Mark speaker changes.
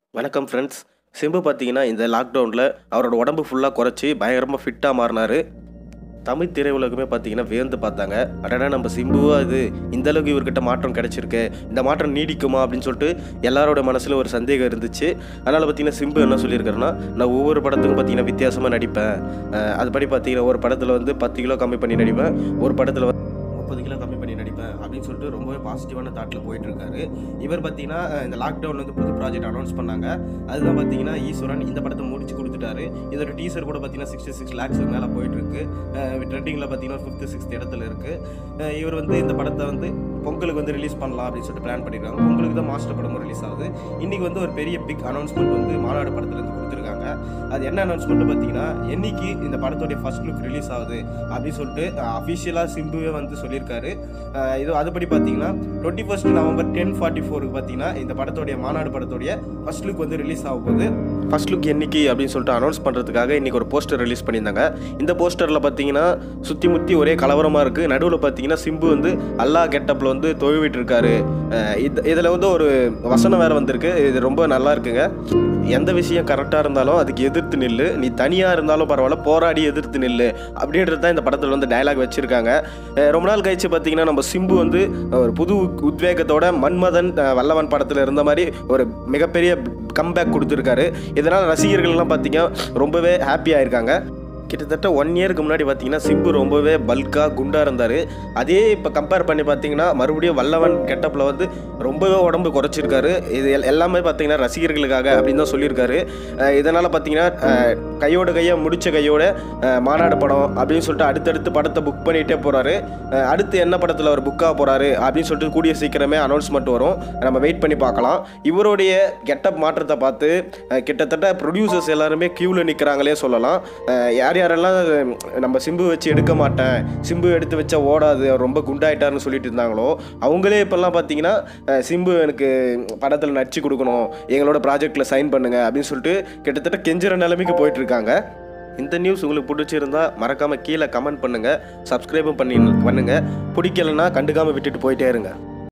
Speaker 1: வணக்கம் ஃப்ரெண்ட்ஸ் சிம்பு பார்த்தீங்கன்னா இந்த லாக்டவுனில் அவரோட உடம்பு ஃபுல்லாக குறைச்சி பயங்கரமாக ஃபிட்டாக மாறினாரு தமிழ் திரையுலகமே பார்த்தீங்கன்னா வியந்து பார்த்தாங்க அடடா நம்ம சிம்புவா இது இந்த அளவுக்கு இவர்கிட்ட மாற்றம் கிடைச்சிருக்கு இந்த மாற்றம் நீடிக்குமா அப்படின்னு சொல்லிட்டு எல்லாரோட மனசுல ஒரு சந்தேகம் இருந்துச்சு அதனால் பார்த்தீங்கன்னா சிம்பு என்ன சொல்லியிருக்காருன்னா நான் ஒவ்வொரு படத்துக்கும் பார்த்தீங்கன்னா வித்தியாசமாக நடிப்பேன் அஹ் அதுபடி பார்த்தீங்கன்னா ஒரு படத்தில் வந்து பத்து கிலோ கம்மி பண்ணி நடிப்பேன் ஒரு படத்தில் முப்பது கிலோ கம்மி பண்ணி நடிப்பேன் அப்படின்னு சொல்லிட்டு ரொம்பவே பாசிட்டிவான தாட்டில் போயிட்டு இருக்காரு இவர் பார்த்தீங்கன்னா அஹ் இந்த லாக்டவுன் வந்து புது ப்ராஜெக்ட் அனௌன்ஸ் பண்ணாங்க அதுதான் பார்த்தீங்கன்னா ஈஸ்வரன் இந்த படத்தை முடிச்சு கொடுத்துட்டாரு இதோட டீசர் கூட பார்த்தீங்கன்னா சிக்ஸ்டி சிக்ஸ் லேக்ஸுக்கு மேலே போயிட்டு இருக்கு ட்ரெண்டிங்கில் பார்த்தீங்கன்னா ஃபிஃப்த்து சிக்ஸ்த் இடத்துல இருக்கு அஹ் இவர் வந்து இந்த படத்தை வந்து பொங்கலுக்கு வந்து ரிலீஸ் பண்ணலாம் அப்படின்னு சொல்லிட்டு பிளான் பண்ணியிருக்காங்க பொங்கலுக்கு தான் மாஸ்டர் படமும் ரிலீஸ் ஆகுது இன்னைக்கு வந்து ஒரு பெரிய பிக் அனௌன்ஸ்மெண்ட் வந்து மாநாடு படத்துலேருந்து கொடுத்துருக்காங்க அது என்ன அனௌன்ஸ்மெண்ட் பார்த்தீங்கன்னா என்னைக்கு இந்த படத்தோடைய ஃபர்ஸ்ட் லுக் ரிலீஸ் ஆகுது அப்படின்னு சொல்லிட்டு அஃபிஷியலாக சிம்புவே வந்து சொல்லியிருக்காரு அஹ் இது அதுபடி பார்த்தீங்கன்னா twenty first November ten forty ஃபோருக்கு பார்த்தீங்கன்னா இந்த படத்தோடைய மாநாடு படத்தோடைய ஃபர்ஸ்ட் லுக் வந்து ரிலீஸ் ஆக போகுது ஃபர்ஸ்ட் லுக் என்னைக்கு அப்படின்னு சொல்லிட்டு அனௌன்ஸ் பண்ணுறதுக்காக இன்னைக்கு ஒரு போஸ்டர் ரிலீஸ் பண்ணியிருந்தாங்க இந்த போஸ்டரில் பார்த்தீங்கன்னா சுற்றி முற்றி ஒரே கலவரமாக இருக்குது நடுவில் பார்த்தீங்கன்னா சிம்பு வந்து அல்லா கெட்டப்பில் வந்து தொழுவிட்டு இருக்காரு அஹ் இது இதில் வந்து ஒரு வசனம் வேறு வந்திருக்கு இது ரொம்ப நல்லா இருக்குங்க எந்த விஷயம் கரெக்டாக இருந்தாலும் அதுக்கு எதிர்த்து நில்லு நீ தனியாக இருந்தாலும் பரவாயில்ல போராடி எதிர்த்து நில்லு அப்படின்றது தான் இந்த படத்தில் வந்து டயலாக் வச்சுருக்காங்க அஹ் ரொம்ப நாள் கழிச்சு பார்த்தீங்கன்னா நம்ம சிம்பு வந்து ஒரு புது உத்- உத்வேகத்தோட மன்மதன் அஹ் வல்லவன் படத்தில் இருந்த மாதிரி ஒரு மிகப்பெரிய கம்பேக் கொடுத்துருக்காரு இதனால் ரசிகர்கள்லாம் பார்த்தீங்க ரொம்பவே ஹாப்பியாக இருக்காங்க கிட்டத்தட்ட ஒன் இயருக்கு முன்னாடி பார்த்தீங்கன்னா சிம்பு ரொம்பவே பல்காக குண்டாக இருந்தார் அதே இப்போ கம்பேர் பண்ணி பார்த்தீங்கன்னா மறுபடியும் வல்லவன் கெட்டப்பில் வந்து ரொம்பவே உடம்பு குறைச்சிருக்காரு இது எல்- எல்லாமே பார்த்தீங்கன்னா ரசிகர்களுக்காக அப்படின்னு தான் சொல்லியிருக்காரு அஹ் இதனால் பார்த்தீங்கன்னா அஹ் கையோட கையை முடிச்ச கையோட அஹ் மாநாடு படம் அப்படின்னு சொல்லிட்டு அடுத்தடுத்து படத்தை புக் பண்ணிகிட்டே போகிறாரு அடுத்து என்ன படத்தில் அவர் புக்காக போகிறாரு அப்படின்னு சொல்லிட்டு கூடிய சீக்கிரமே அனௌன்ஸ்மெண்ட் வரும் நம்ம வெயிட் பண்ணி பார்க்கலாம் இவருடைய கெட்டப் மாற்றத்தை பார்த்து அஹ் கிட்டத்தட்ட ப்ரொடியூசர்ஸ் எல்லாருமே க்யூவில் நிற்கிறாங்களே சொல்லலாம் அஹ் யார் யாரெல்லாம் உம், நம்ம சிம்பு வச்சு எடுக்க மாட்டேன் சிம்பு எடுத்து வச்சா ஓடாது அவர் ரொம்ப குண்டாயிட்டாருன்னு சொல்லிட்டு இருந்தாங்களோ அவங்களே இப்போல்லாம் பார்த்தீங்கன்னா அஹ் சிம்பு எனக்கு படத்தில் நடிச்சு கொடுக்கணும் எங்களோட ப்ராஜெக்டில் சைன் பண்ணுங்க அப்படின்னு சொல்லிட்டு கிட்டத்தட்ட கெஞ்சுற நிலைமைக்கு போயிட்டு இருக்காங்க இந்த நியூஸ் உங்களுக்கு பிடிச்சிருந்தா மறக்காமல் கீழே கமெண்ட் பண்ணுங்கள் சப்ஸ்கிரைபும் பண்ணி பண்ணுங்கள் பிடிக்கலைன்னா கண்டுக்காமல் விட்டுட்டு போயிட்டே இருங்க